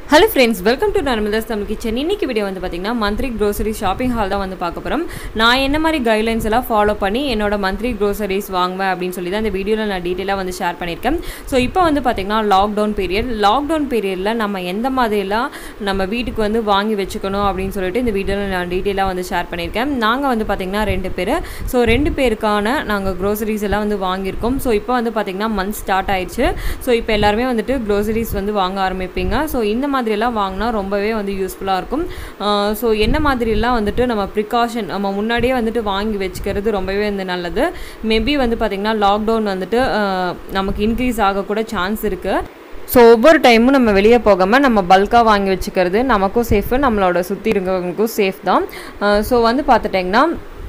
hello friends welcome to Narmada's Tamil kitchen இன்னைக்கு video வந்து பார்த்தீங்கன்னா மந்த்லி க்ரோசரி ஷாப்பிங் ஹால் தான் வந்து பார்க்க போகிறோம் நான் என்ன மாதிரி கைட்லைன்ஸ் எல்லாம் ஃபாலோ பண்ணி என்னோட மந்த்லி க்ரோசரிஸ் வாங்குவேன் அப்படின்னு சொல்லி தான் இந்த வீடியோவில் நான் டீட்டெயிலாக வந்து ஷேர் பண்ணியிருக்கேன் ஸோ இப்போ வந்து பார்த்தீங்கன்னா லாக்டவுன் பீரியட் லாக்டவுன் பீரியடில் நம்ம எந்த மாதிரிலாம் நம்ம வீட்டுக்கு வந்து வாங்கி வச்சுக்கணும் அப்படின்னு சொல்லிட்டு இந்த வீடியோவில் நான் டீட்டெயிலாக வந்து ஷேர் பண்ணியிருக்கேன் நாங்கள் வந்து பார்த்தீங்கன்னா ரெண்டு பேர் ஸோ ரெண்டு பேருக்கான நாங்கள் க்ரோசரிஸ் எல்லாம் வந்து வாங்கியிருக்கோம் ஸோ இப்போ வந்து பார்த்தீங்கன்னா மந்த் ஸ்டார்ட் ஆயிடுச்சு ஸோ இப்போ எல்லாருமே வந்துட்டு க்ரோசரிஸ் வந்து வாங்க ஆரம்பிப்பீங்க ஸோ இந்த மாதிரியெல்லாம் வாங்கினா ரொம்பவே வந்து யூஸ்ஃபுல்லாக இருக்கும் ஸோ என்ன மாதிரிலாம் வந்துட்டு நம்ம ப்ரிகாஷன் நம்ம முன்னாடியே வந்துட்டு வாங்கி வச்சுக்கிறது ரொம்பவே வந்து நல்லது மேபி வந்து பார்த்திங்கன்னா லாக்டவுன் வந்துட்டு ஆஹ், நமக்கு இன்க்ரீஸ் ஆகக்கூட சான்ஸ் இருக்குது ஸோ ஒவ்வொரு டைமும் நம்ம வெளியே போகாமல் நம்ம பல்காக வாங்கி வச்சுக்கிறது நமக்கும் சேஃபு நம்மளோட சுற்றி இருக்கிறவங்களுக்கும் சேஃப் தான் ஸோ வந்து பார்த்துட்டிங்கன்னா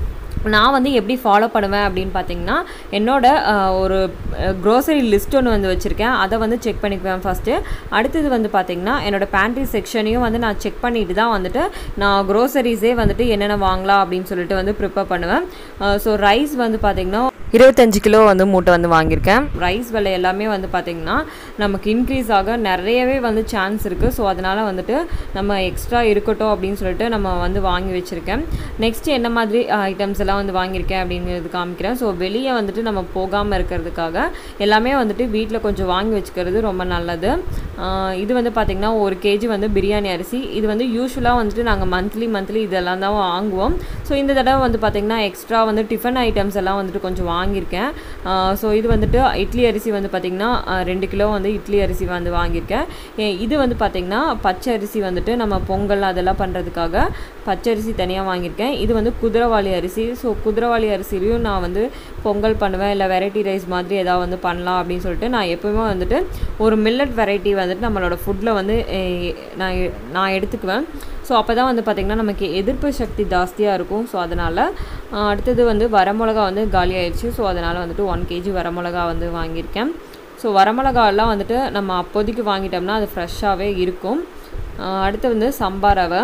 நான் வந்து எப்படி ஃபாலோ பண்ணுவேன் அப்படின்னு பார்த்தீங்கன்னா என்னோட அஹ், ஒரு க்ரோசரி லிஸ்ட் ஒன்று வந்து வச்சுருக்கேன் அதை வந்து செக் பண்ணிக்குவேன் ஃபஸ்ட்டு அடுத்தது வந்து பார்த்திங்கன்னா என்னோட பேண்ட்ரி செக்ஷனையும் வந்து நான் செக் பண்ணிட்டு தான் வந்துட்டு நான் க்ரோசரிஸே வந்துட்டு என்னென்ன வாங்கலாம் அப்படின்னு சொல்லிட்டு வந்து ப்ரிப்பேர் பண்ணுவேன் ஸோ ரைஸ் வந்து பார்த்திங்கன்னா இருபத்தஞ்சு கிலோ வந்து மூட்டை வந்து வாங்கியிருக்கேன் ரைஸ் விலை எல்லாமே வந்து பார்த்திங்கன்னா நமக்கு இன்க்ரீஸ் ஆக நிறையவே வந்து சான்ஸ் இருக்குது ஸோ அதனால் வந்துட்டு நம்ம எக்ஸ்ட்ரா இருக்கட்டும் அப்படின்னு சொல்லிட்டு நம்ம வந்து வாங்கி வச்சுருக்கேன் நெக்ஸ்ட் என்ன மாதிரி ஐட்டம்ஸ் எல்லாம் வந்து வாங்கியிருக்கேன் அப்படிங்கிறது காமிக்கிறேன் ஸோ வெளியே வந்துட்டு நம்ம போகாமல் இருக்கிறதுக்காக எல்லாமே வந்துட்டு வீட்டில் கொஞ்சம் வாங்கி வச்சுக்கிறது ரொம்ப நல்லது ஆஹ் இது வந்து பார்த்திங்கன்னா ஒரு கேஜி வந்து பிரியாணி அரிசி இது வந்து யூஸ்வலாக வந்துட்டு நாங்கள் மந்த்லி மந்த்லி இதெல்லாம் தான் வாங்குவோம் ஸோ இந்த தடவை வந்து பார்த்திங்கன்னா எக்ஸ்ட்ரா வந்து டிஃபன் ஐட்டம்ஸ் எல்லாம் வந்துட்டு கொஞ்சம் வாங்கியிருக்கேன் ஸோ இது வந்துட்டு இட்லி அரிசி வந்து பார்த்திங்கன்னா ஆஹ் ரெண்டு கிலோ வந்து இட்லி அரிசி வந்து வாங்கியிருக்கேன் ஏ- இது வந்து பார்த்திங்கன்னா பச்சை அரிசி வந்துட்டு நம்ம பொங்கல் அதெல்லாம் பண்ணுறதுக்காக பச்சை அரிசி தனியாக வாங்கியிருக்கேன் இது வந்து குதிரவாளி அரிசி ஸோ குதிரவாளி அரிசிலையும் நான் வந்து பொங்கல் பண்ணுவேன் இல்லை வெரைட்டி ரைஸ் மாதிரி ஏதாவது வந்து பண்ணலாம் அப்படின்னு சொல்லிட்டு நான் எப்பவுமே வந்துட்டு ஒரு மில்லட் வெரைட்டி வந்துட்டு நம்மளோட ஃபுட்டில் வந்து eh, நான் எ- நான் எடுத்துக்குவேன் ஸோ அப்போ தான் வந்து பார்த்திங்கன்னா நமக்கு எதிர்ப்பு சக்தி ஜாஸ்தியாக இருக்கும் ஸோ அதனால் அடுத்தது வந்து வரமிளகா வந்து காலி ஆயிடுச்சு ஸோ அதனால் வந்துட்டு ஒன் கேஜி வரமிளகா வந்து வாங்கியிருக்கேன் ஸோ வரமிளகாலாம் வந்துட்டு நம்ம அப்போதைக்கு வாங்கிட்டோம்னா அது ஃப்ரெஷ்ஷாகவே இருக்கும் ஆஹ் அடுத்து வந்து சம்பா ரவை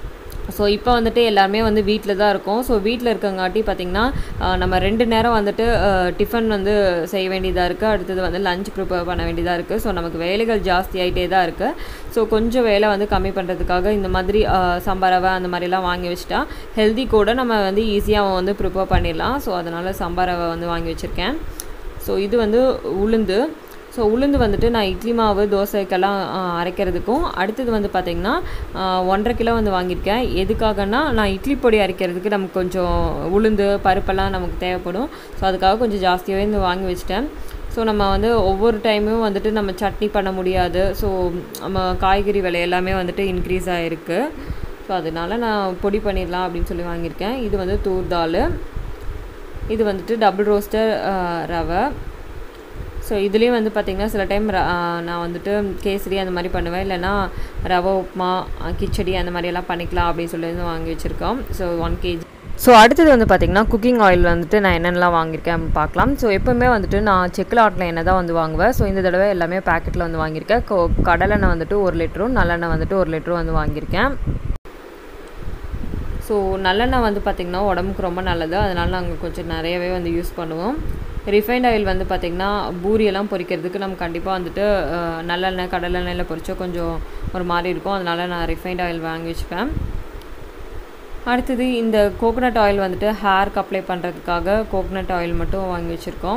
ஸோ இப்போ வந்துட்டு எல்லாருமே வந்து வீட்டில் தான் இருக்கோம் ஸோ வீட்டில் இருக்கங்காட்டி பார்த்திங்கன்னா ஆஹ் நம்ம ரெண்டு நேரம் வந்துட்டு டிஃபன் வந்து செய்ய வேண்டியதாக இருக்குது அடுத்தது வந்து லஞ்ச் ப்ரிப்பேர் பண்ண வேண்டியதாக இருக்குது ஸோ நமக்கு வேலைகள் ஜாஸ்தி ஆகிட்டே தான் இருக்குது ஸோ கொஞ்சம் வேலை வந்து கம்மி பண்ணுறதுக்காக இந்த மாதிரி ஆஹ் சாம்பார் ரவை அந்த மாதிரிலாம் வாங்கி வச்சுட்டா ஹெல்தி கூட நம்ம வந்து ஈஸியாக வந்து ப்ரிப்பேர் பண்ணிடலாம் ஸோ அதனால் சாம்பார் ரவை வந்து வாங்கி வச்சுருக்கேன் ஸோ இது வந்து உளுந்து ஸோ உளுந்து வந்துட்டு நான் இட்லி மாவு தோசைக்கெல்லாம் ஆ, அரைக்கிறதுக்கும் அடுத்தது வந்து பார்த்திங்கன்னா ஆ, ஒன்றரை கிலோ வந்து வாங்கியிருக்கேன் எதுக்காகனா நான் இட்லி பொடி அரைக்கிறதுக்கு நமக்கு கொஞ்சம் உளுந்து பருப்பெல்லாம் நமக்கு தேவைப்படும் ஸோ அதுக்காக கொஞ்சம் ஜாஸ்தியாகவே வந்து வாங்கி வச்சிட்டேன் ஸோ நம்ம வந்து ஒவ்வொரு டைமும் வந்துட்டு நம்ம சட்னி பண்ண முடியாது ஸோ நம்ம காய்கறி விலை எல்லாமே வந்துட்டு இன்க்ரீஸ் ஆகிருக்கு ஸோ அதனால நான் பொடி பண்ணிடலாம் அப்படின்னு சொல்லி வாங்கியிருக்கேன் இது வந்து தூர் தால் இது வந்துட்டு டபுள் ரோஸ்டர் ரவை ஸோ இதுலேயும் வந்து பார்த்திங்கன்னா சில டைம் நான் வந்துட்டு கேசரி அந்த மாதிரி பண்ணுவேன் இல்லைன்னா ரவை உப்புமா அஹ், கிச்சடி அந்த மாதிரி எல்லாம் பண்ணிக்கலாம் அப்படின்னு சொல்லி வந்து வாங்கி வச்சுருக்கோம் ஸோ ஒன் கேஜி ஸோ அடுத்தது வந்து பார்த்திங்கன்னா குக்கிங் ஆயில் வந்துட்டு நான் என்னென்னலாம் வாங்கியிருக்கேன் அப்படின்னு பார்க்கலாம் ஸோ எப்போவுமே வந்துட்டு நான் செக்கில் ஆட்டில் எண்ணெய் தான் வந்து வாங்குவேன் ஸோ இந்த தடவை எல்லாமே பேக்கெட்டில் வந்து வாங்கியிருக்கேன் கொ- கடலெண்ணெய் வந்துட்டு ஒரு லிட்டரும் நல்லெண்ணெய் வந்துட்டு ஒரு லிட்டரும் வந்து வாங்கியிருக்கேன் ஸோ நல்லெண்ணெய் வந்து பார்த்திங்கன்னா உடம்புக்கு ரொம்ப நல்லது அதனால் நாங்கள் கொஞ்சம் நிறையவே வந்து யூஸ் பண்ணுவோம் ரிஃபைண்ட் ஆயில் வந்து பார்த்திங்கன்னா பூரியெல்லாம் பொரிக்கிறதுக்கு நம்ம கண்டிப்பாக வந்துட்டு அஹ், நல்லெண்ணெய் கடலெண்ணெயில் பொரிச்சா கொஞ்சம் ஒரு மாதிரி இருக்கும் அதனால் நான் ரிஃபைண்ட் ஆயில் வாங்கி வச்சுப்பேன் அடுத்தது இந்த கோகனட் ஆயில் வந்துட்டு ஹேருக்கு அப்ளை பண்ணுறதுக்காக கோகனட் ஆயில் மட்டும் வாங்கி வச்சுருக்கோம்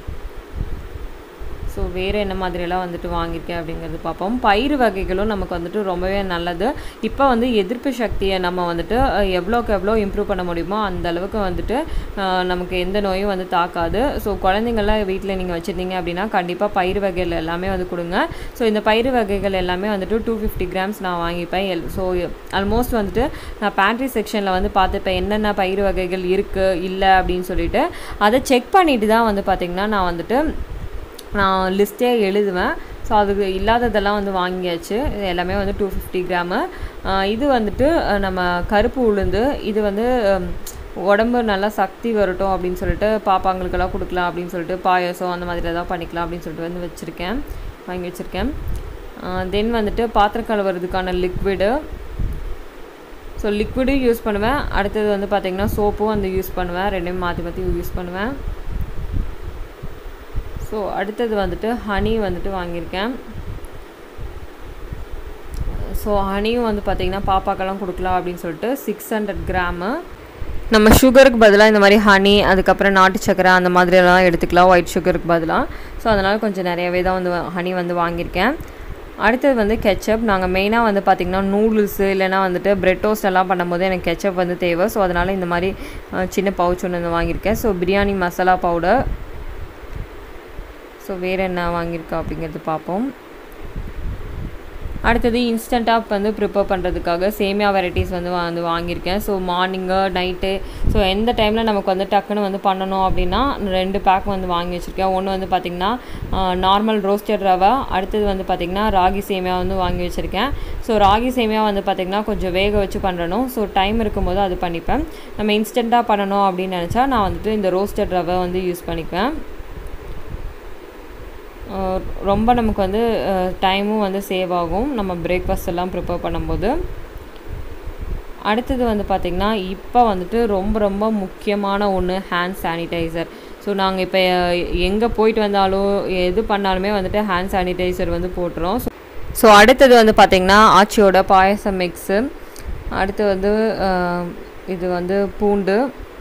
ஸோ வேறு என்ன மாதிரியெல்லாம் வந்துட்டு வாங்கியிருக்கேன் அப்படிங்கிறது பார்ப்போம் பயிறு வகைகளும் நமக்கு வந்துட்டு ரொம்பவே நல்லது இப்போ வந்து எதிர்ப்பு சக்தியை நம்ம வந்துட்டு அஹ், எவ்வளோக்கு எவ்வளோ இம்ப்ரூவ் பண்ண முடியுமோ அந்த அளவுக்கு வந்துட்டு அஹ், நமக்கு எந்த நோயும் வந்து தாக்காது ஸோ குழந்தைங்கள்லாம் வீட்டில் நீங்கள் வச்சுருந்தீங்க அப்படின்னா கண்டிப்பாக பயிறு வகைகள் எல்லாமே வந்து கொடுங்க ஸோ இந்த பயிறு வகைகள் எல்லாமே வந்துட்டு டூ ஃபிஃப்டி கிராம்ஸ் நான் வாங்கிப்பேன் எல் ஸோ ஆல்மோஸ்ட் வந்துட்டு நான் பேண்ட்ரி செக்ஷனில் வந்து பார்த்துப்பேன் என்னென்ன பயிறு வகைகள் இருக்குது இல்லை அப்படின்னு சொல்லிட்டு அதை செக் பண்ணிட்டு தான் வந்து பார்த்திங்கன்னா நான் வந்துட்டு நான் லிஸ்ட்டே எழுதுவேன் ஸோ அதுக்கு இல்லாததெல்லாம் வந்து வாங்கியாச்சு இது எல்லாமே வந்து டூ ஃபிஃப்டி கிராமு இது வந்துட்டு அஹ், நம்ம கருப்பு உளுந்து இது வந்து ஹம், உடம்பு நல்லா சக்தி வரட்டும் அப்படின்னு சொல்லிட்டு பாப்பாங்களுக்கெல்லாம் கொடுக்கலாம் அப்படின்னு சொல்லிட்டு பாயாசம் அந்த மாதிரி ஏதாவது பண்ணிக்கலாம் அப்படின்னு சொல்லிட்டு வந்து வச்சுருக்கேன் வாங்கி வச்சுருக்கேன் தென் வந்துட்டு பாத்திரம் கழுவுறதுக்கான லிக்விடு ஸோ லிக்விடும் யூஸ் பண்ணுவேன் அடுத்தது வந்து பார்த்திங்கன்னா சோப்பும் வந்து யூஸ் பண்ணுவேன் ரெண்டையும் மாற்றி மாற்றி யூஸ் பண்ணுவேன் ஸோ அடுத்தது வந்துட்டு ஹனி வந்துட்டு வாங்கியிருக்கேன் ஸோ ஹனியும் வந்து பார்த்திங்கன்னா பாப்பாக்கெல்லாம் கொடுக்கலாம் அப்படின்னு சொல்லிட்டு சிக்ஸ் ஹண்ட்ரட் கிராமு நம்ம சுகருக்கு பதிலாக இந்த மாதிரி ஹனி அதுக்கப்புறம் நாட்டு சக்கரை அந்த மாதிரியெல்லாம் எடுத்துக்கலாம் ஒயிட் சுகருக்கு பதிலாக ஸோ அதனால் கொஞ்சம் நிறையவே தான் வந்து ஹனி வந்து வாங்கியிருக்கேன் அடுத்தது வந்து கெச்சப் நாங்கள் மெயினாக வந்து பார்த்திங்கன்னா நூடுல்ஸு இல்லைனா வந்துட்டு பிரெட் டோஸ்ட் எல்லாம் பண்ணும்போது எனக்கு கெச்சப் வந்து தேவை ஸோ அதனால் இந்த மாதிரி அஹ், சின்ன பவுச் ஒன்று வந்து வாங்கியிருக்கேன் so biryani masala powder so வேறு என்ன வாங்கியிருக்கா அப்படிங்கிறது பார்ப்போம் அடுத்தது இன்ஸ்டண்ட்டாக வந்து ப்ரிப்பேர் பண்ணுறதுக்காக சேமியா வெரைட்டிஸ் வந்து வா- வந்து வாங்கியிருக்கேன் ஸோ மார்னிங்கு நைட்டு ஸோ எந்த டைமில் நமக்கு வந்து டக்குன்னு வந்து பண்ணணும் அப்படின்னா ரெண்டு பேக் வந்து வாங்கி வச்சுருக்கேன் ஒன்று வந்து பார்த்திங்கன்னா நார்மல் ரோஸ்டட் ரவை அடுத்தது வந்து பார்த்திங்கன்னா ராகி சேமியா வந்து வாங்கி வச்சுருக்கேன் ஸோ ராகி சேமியா வந்து பார்த்திங்கன்னா கொஞ்சம் வேக வச்சு பண்ணணும் ஸோ டைம் இருக்கும்போது அது பண்ணிப்பேன் நம்ம இன்ஸ்டண்ட்டாக பண்ணணும் அப்படின்னு நினச்சா நான் வந்துட்டு இந்த ரோஸ்டட் ரவை வந்து யூஸ் பண்ணிக்குவேன் அஹ் ரொம்ப நமக்கு வந்து டைமும் வந்து சேவ் ஆகும் நம்ம பிரேக்ஃபாஸ்ட் எல்லாம் ப்ரிப்பேர் பண்ணும்போது அடுத்தது வந்து பார்த்திங்கன்னா இப்போ வந்துட்டு ரொம்ப ரொம்ப முக்கியமான ஒன்று ஹேண்ட் சானிடைசர் ஸோ நாங்கள் இப்போ எங்கே போயிட்டு வந்தாலும் எது பண்ணாலுமே வந்துட்டு ஹேண்ட் சானிடைசர் வந்து போட்டுறோம் ஸோ அடுத்தது வந்து பார்த்திங்கன்னா ஆச்சியோட பாயசம் மிக்ஸு அடுத்து வந்து அஹ், இது வந்து பூண்டு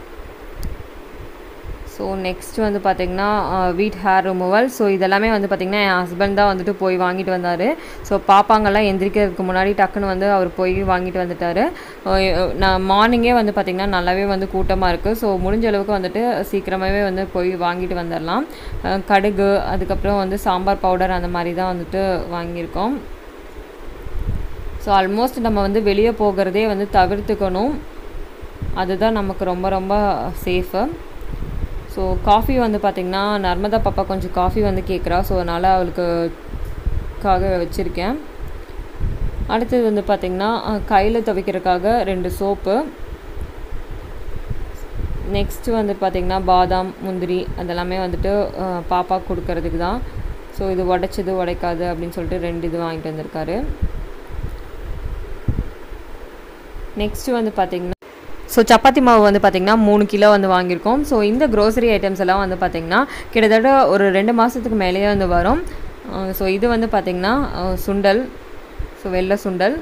ஸோ நெக்ஸ்ட் வந்து பார்த்திங்கன்னா வீட் ஹேர் ரிமூவல் ஸோ இதெல்லாமே வந்து பார்த்திங்கன்னா என் ஹஸ்பண்ட் தான் வந்துட்டு போய் வாங்கிட்டு வந்தார் ஸோ பாப்பாங்கெல்லாம் எந்திரிக்கிறதுக்கு முன்னாடி டக்குன்னு வந்து அவர் போய் வாங்கிட்டு வந்துட்டார் நான் மார்னிங்கே வந்து பார்த்திங்கன்னா நல்லாவே வந்து கூட்டமாக இருக்குது ஸோ முடிஞ்ச அளவுக்கு வந்துட்டு சீக்கிரமாகவே வந்து போய் வாங்கிட்டு வந்துடலாம் அஹ் கடுகு அதுக்கப்புறம் வந்து சாம்பார் பவுடர் அந்த மாதிரி தான் வந்துட்டு வாங்கியிருக்கோம் ஸோ ஆல்மோஸ்ட் நம்ம வந்து வெளியே போகிறதே வந்து தவிர்த்துக்கணும் அதுதான் நமக்கு ரொம்ப ரொம்ப சேஃபு ஸோ காஃபி வந்து பார்த்திங்கன்னா நர்மதா பாப்பா கொஞ்சம் காஃபி வந்து கேட்குறா ஸோ அதனால் அவளுக்கு காக வச்சுருக்கேன் அடுத்தது வந்து பார்த்திங்கன்னா கையில் துவைக்கிறதுக்காக ரெண்டு சோப்பு நெக்ஸ்ட்டு வந்து பார்த்திங்கன்னா பாதாம் முந்திரி அதெல்லாமே வந்துட்டு அஹ், பாப்பா கொடுக்கறதுக்கு தான் ஸோ இது உடைச்சது உடைக்காது அப்படின்னு சொல்லிட்டு ரெண்டு இது வாங்கிட்டு வந்திருக்காரு நெக்ஸ்ட்டு வந்து பார்த்திங்கன்னா ஸோ சப்பாத்தி மாவு வந்து பார்த்திங்கன்னா மூணு கிலோ வந்து வாங்கியிருக்கோம் ஸோ இந்த க்ரோசரி ஐட்டம்ஸ் எல்லாம் வந்து பார்த்திங்கன்னா கிட்டத்தட்ட ஒரு ரெண்டு மாதத்துக்கு மேலேயே வந்து வரும் ஸோ இது வந்து பார்த்திங்கன்னா அஹ், சுண்டல் ஸோ வெள்ளை சுண்டல்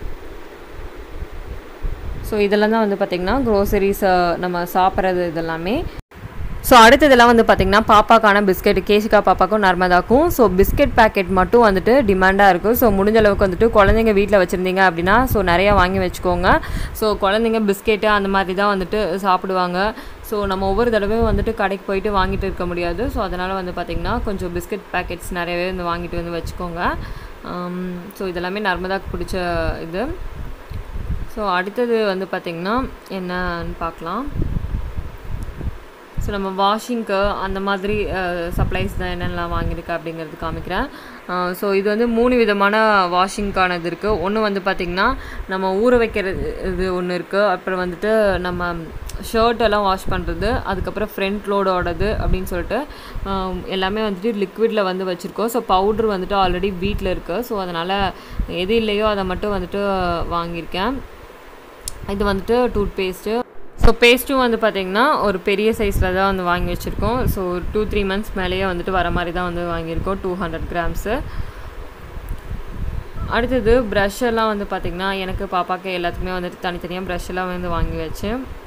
ஸோ இதெல்லாம் தான் வந்து பார்த்திங்கன்னா க்ரோசரிஸ் நம்ம சாப்பிட்றது இதெல்லாமே ஸோ அடுத்ததெல்லாம் வந்து பார்த்திங்கன்னா பாப்பாக்கான பிஸ்கெட் கேஷிகா பாப்பாக்கும் நர்மதாக்கும் ஸோ பிஸ்கெட் பேக்கெட் மட்டும் வந்துட்டு டிமாண்டாக இருக்குது ஸோ முடிஞ்ச அளவுக்கு வந்துட்டு குழந்தைங்க வீட்டில் வச்சுருந்தீங்க அப்படின்னா ஸோ நிறையா வாங்கி வச்சுக்கோங்க ஸோ குழந்தைங்க பிஸ்கெட்டு அந்த மாதிரி தான் வந்துட்டு சாப்பிடுவாங்க ஸோ நம்ம ஒவ்வொரு தடவையும் வந்துட்டு கடைக்கு போயிட்டு வாங்கிட்டு இருக்க முடியாது ஸோ அதனால் வந்து பார்த்திங்கன்னா கொஞ்சம் பிஸ்கெட் பேக்கெட்ஸ் நிறையவே வந்து வாங்கிட்டு வந்து வச்சுக்கோங்க ஸோ இதெல்லாமே நர்மதாக்கு பிடிச்ச இது ஸோ அடுத்தது வந்து பார்த்திங்கன்னா என்னன்னு பார்க்கலாம் ஸோ நம்ம வாஷிங்க்கு அந்த மாதிரி சப்ளைஸ் தான் என்னென்னலாம் வாங்கியிருக்கு அப்படிங்கிறது காமிக்கிறேன் ஸோ இது வந்து மூணு விதமான வாஷிங்க்கானது இருக்குது ஒன்று வந்து பார்த்திங்கன்னா நம்ம ஊற வைக்கிறது இது ஒன்று இருக்குது அப்புறம் வந்துட்டு நம்ம ஷர்ட் எல்லாம் வாஷ் பண்ணுறது அதுக்கப்புறம் ஃப்ரண்ட் லோடோடது அப்படின்னு சொல்லிட்டு ஆம், எல்லாமே வந்துட்டு லிக்விடில் வந்து வச்சுருக்கோம் ஸோ பவுட்ரு வந்துட்டு ஆல்ரெடி வீட்டில் இருக்குது ஸோ அதனால் எது இல்லையோ அதை மட்டும் வந்துட்டு வாங்கியிருக்கேன் இது வந்துட்டு டூத் பேஸ்ட்டு ஸோ பேஸ்ட்டும் வந்து பார்த்திங்கன்னா ஒரு பெரிய சைஸில் தான் வந்து வாங்கி வச்சுருக்கோம் ஸோ டூ த்ரீ மந்த்ஸ் மேலேயே வந்துட்டு வர மாதிரி தான் வந்து வாங்கியிருக்கோம் டூ ஹண்ட்ரட் கிராம்ஸு அடுத்தது ப்ரஷ் எல்லாம் வந்து பார்த்திங்கன்னா எனக்கு பாப்பாக்கு எல்லாத்துக்குமே வந்துட்டு தனித்தனியாக ப்ரஷ் எல்லாம் வந்து வாங்கி வச்சு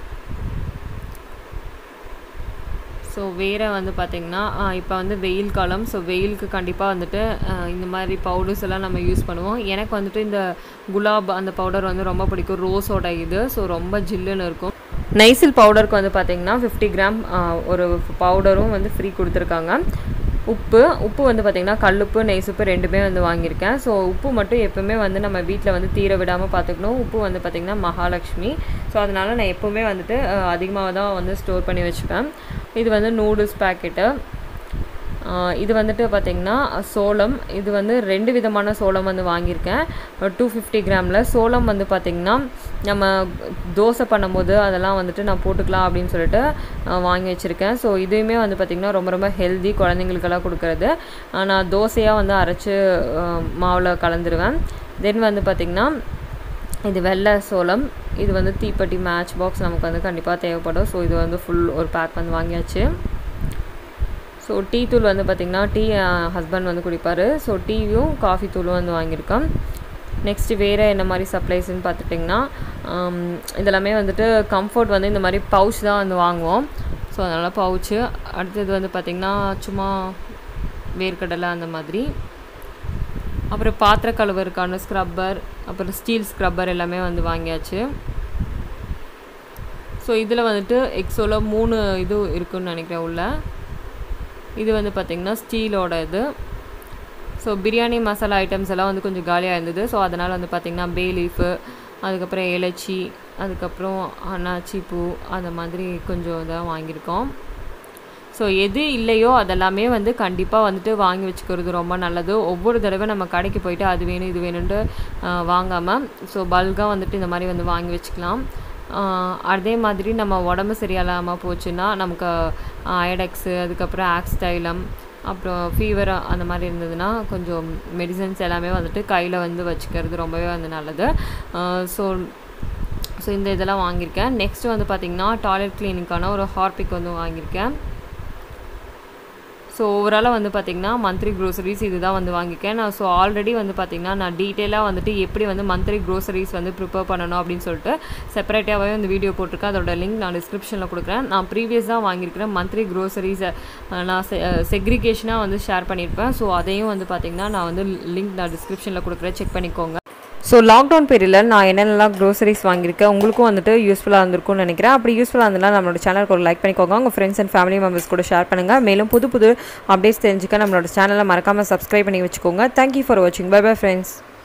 ஸோ வேறு வந்து பார்த்திங்கன்னா இப்போ வந்து வெயில் காலம் ஸோ வெயிலுக்கு கண்டிப்பாக வந்துட்டு ஆஹ் இந்த மாதிரி பவுடர்ஸ் எல்லாம் நம்ம யூஸ் பண்ணுவோம் எனக்கு வந்துட்டு இந்த குலாப் அந்த பவுடர் வந்து ரொம்ப பிடிக்கும் ரோஸோட இது ஸோ ரொம்ப ஜில்லுன்னு இருக்கும் நைசில் பவுடருக்கு வந்து பார்த்திங்கன்னா ஃபிஃப்டி கிராம் ஒரு பவுடரும் வந்து ஃப்ரீ கொடுத்துருக்காங்க உப்பு உப்பு வந்து பார்த்திங்கன்னா கல்லுப்பு நெய்சுப்பு ரெண்டுமே வந்து வாங்கியிருக்கேன் ஸோ உப்பு மட்டும் எப்பவுமே வந்து நம்ம வீட்டில் வந்து தீர விடாமல் பார்த்துக்கணும் உப்பு வந்து பார்த்திங்கன்னா மகாலட்சுமி ஸோ அதனால் நான் எப்போவுமே வந்துட்டு அதிகமாக தான் வந்து ஸ்டோர் பண்ணி வச்சுப்பேன் இது வந்து நூடுல்ஸ் பேக்கெட்டு இது வந்துட்டு பார்த்திங்கன்னா சோளம் இது வந்து ரெண்டு விதமான சோளம் வந்து வாங்கியிருக்கேன் டூ ஃபிஃப்டி கிராமில் சோளம் வந்து பார்த்திங்கன்னா நம்ம தோசை பண்ணும்போது அதெல்லாம் வந்துட்டு நான் போட்டுக்கலாம் அப்படின்னு சொல்லிட்டு அஹ், வாங்கி வச்சுருக்கேன் ஸோ இதுவுமே வந்து பார்த்திங்கன்னா ரொம்ப ரொம்ப ஹெல்தி குழந்தைங்களுக்கெல்லாம் கொடுக்குறது அஹ், நான் தோசையாக வந்து அரைச்சி மாவில் கலந்துருவேன் தென் வந்து பார்த்திங்கன்னா இது வெள்ளை சோளம் இது வந்து தீப்பெட்டி மேட்ச் பாக்ஸ் நமக்கு வந்து கண்டிப்பாக தேவைப்படும் ஸோ இது வந்து ஃபுல் ஒரு பேக் வந்து வாங்கியாச்சு ஸோ டீ தூள் வந்து பார்த்திங்கன்னா டீ ஹஸ்பண்ட் வந்து குடிப்பார் ஸோ டீயும் காஃபி தூளும் வந்து வாங்கியிருக்கோம் நெக்ஸ்ட்டு வேறு என்ன மாதிரி சப்ளைஸ்ன்னு பார்த்துட்டிங்கன்னா ஆம், இதெல்லாமே வந்துட்டு கம்ஃபர்ட் வந்து இந்த மாதிரி பவுச் தான் வந்து வாங்குவோம் ஸோ அதனால் பவுச்சு அடுத்தது வந்து பார்த்திங்கன்னா சும்மா வேர்க்கடலை அந்த மாதிரி அப்புறம் பாத்திர கழுவருக்கான ஸ்க்ரப்பர் அப்புறம் ஸ்டீல் ஸ்க்ரப்பர் எல்லாமே வந்து வாங்கியாச்சு ஸோ இதில் வந்துட்டு எக்ஸோவில் மூணு இது இருக்குன்னு நினைக்கிறேன் உள்ள இது வந்து பார்த்திங்கன்னா ஸ்டீலோட இது ஸோ பிரியாணி மசாலா ஐட்டம்ஸ் எல்லாம் வந்து கொஞ்சம் காலியாக இருந்தது ஸோ அதனால் வந்து பார்த்திங்கன்னா பே லீஃபு அதுக்கப்புறம் ஏலச்சி அதுக்கப்புறம் அன்னாச்சி பூ அந்த மாதிரி கொஞ்சம் இதாக வாங்கியிருக்கோம் ஸோ எது இல்லையோ அதெல்லாமே வந்து கண்டிப்பாக வந்துட்டு வாங்கி வச்சுக்கிறது ரொம்ப நல்லது ஒவ்வொரு தடவை நம்ம கடைக்கு போயிட்டு அது வேணும் இது வேணும்ட்டு வாங்காமல் ஸோ பல்காக வந்துட்டு இந்த மாதிரி வந்து வாங்கி வச்சுக்கலாம் ஆஹ் அதே மாதிரி நம்ம உடம்பு சரியில்லாமல் போச்சுன்னா நமக்கு அயடெக்ஸு அதுக்கப்புறம் ஆக்ஸ்டைலம் அப்புறம் ஃபீவர் அந்த மாதிரி இருந்ததுன்னா கொஞ்சம் மெடிசன்ஸ் எல்லாமே வந்துட்டு கையில் வந்து வச்சுக்கிறது ரொம்பவே வந்து நல்லது ஸோ ஸோ இந்த இதெல்லாம் வாங்கியிருக்கேன் நெக்ஸ்ட் வந்து பார்த்திங்கன்னா டாய்லெட் கிளீனிங்கான ஒரு ஹார்பிக் வந்து வாங்கியிருக்கேன் ஸோ ஓவராலாக வந்து பார்த்திங்கன்னா மந்த்லி க்ரோசரிஸ் இது தான் வந்து வாங்கியிருக்கேன் நான் ஸோ ஆல்ரெடி வந்து பார்த்திங்கன்னா நான் டீட்டெயிலாக வந்துட்டு எப்படி வந்து மந்த்லி க்ரோசரிஸ் வந்து ப்ரிப்பேர் பண்ணணும் அப்படின்னு சொல்லிட்டு செப்பரேட்டாகவே வந்து வீடியோ போட்டிருக்கேன் அதோட லிங்க் நான் டிஸ்கிரிப்ஷனில் கொடுக்குறேன் நான் ப்ரீவியஸாக வாங்கியிருக்கிறேன் மந்த்லி க்ரோசரிஸை நான் செக்ரிகேஷனாக வந்து ஷேர் பண்ணியிருப்பேன் ஸோ அதையும் வந்து பார்த்திங்கன்னா நான் வந்து லிங்க் நான் டிஸ்கிரிப்ஷனில் கொடுக்குறேன் செக் பண்ணிக்கோங்க ஸோ லாக்டவுன் பீரியடில் நான் என்னென்னலாம் க்ரோசரிஸ் வாங்கியிருக்கேன் உங்களுக்கும் வந்துட்டு யூஸ்ஃபுல்லாக இருந்திருக்கும்னு நினைக்கிறேன் அப்படி யூஸ்ஃபுல்லாக இருந்தால் நம்மளோட சேனலுக்கு ஒரு லைக் பண்ணிக்கோங்க உங்கள் ஃப்ரெண்ட்ஸ் அண்ட் ஃபேமிலி மெம்பர்ஸ் கூட ஷேர் பண்ணுங்கள் மேலும் புது புது அப்டேட்ஸ் தெரிஞ்சுக்க நம்மளோட சேனலை மறக்காமல் சப்ஸ்கிரைப் பண்ணி வச்சுக்கோங்க தேங்க்யூ ஃபார் வாட்சிங் பை பை ஃப்ரெண்ட்ஸ்